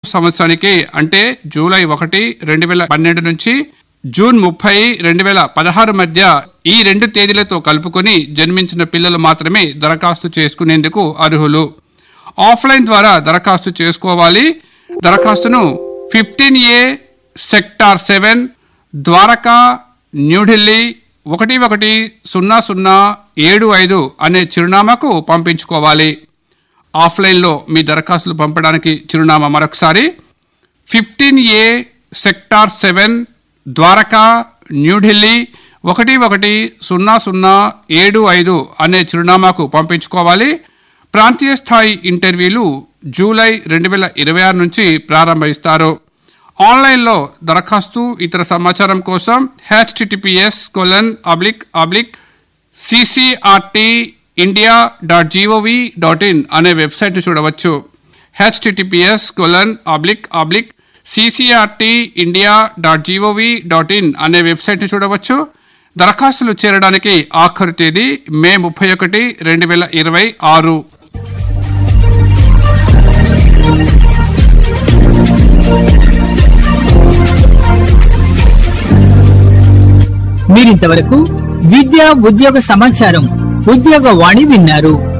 సంవత్సరానికి అంటే జూలై ఒకటి రెండు వేల పన్నెండు నుంచి జూన్ ముప్పై రెండు వేల పదహారు మధ్య ఈ రెండు తేదీలతో కలుపుకొని జన్మించిన పిల్లలు మాత్రమే దరఖాస్తు చేసుకునేందుకు అర్హులు ఆఫ్లైన్ ద్వారా దరఖాస్తు చేసుకోవాలి దరఖాస్తును fifteen A sector seven Dwarka New Delhi ఒకటి ఒకటి సున్నా సున్నా ఏడు ఐదు అనే చిరునామాకు పంపించుకోవాలి ఆఫ్లైన్లో మీ దరఖాస్తులు పంపడానికి చిరునామా మరొకసారి fifteen A sector seven Dwarka New Delhi ఒకటి ఒకటి సున్నా సున్నా ఏడు ఐదు అనే చిరునామాకు పంపించుకోవాలి ప్రాంతీయ స్థాయి ఇంటర్వ్యూలు జూలై రెండు వేల ఇరవై ఆరు నుంచి ప్రారంభిస్తారు ఆన్లైన్లో దరఖాస్తు ఇతర సమాచారం కోసం HTTPS colon oblique oblique CCRT India dot GOV dot in అనే వెబ్సైట్ను చూడవచ్చు HTTPS colon oblique oblique CCRT India dot GOV dot in అనే వెబ్సైట్ను చూడవచ్చు దరఖాస్తులు చేరడానికి ఆఖరు తేదీ మే ముప్పై ఒకటి రెండు వేల ఇరవై ఆరు మీరింతవరకు విద్య ఉద్యోగ సమాచారం ఉద్యోగ వాణి విన్నారు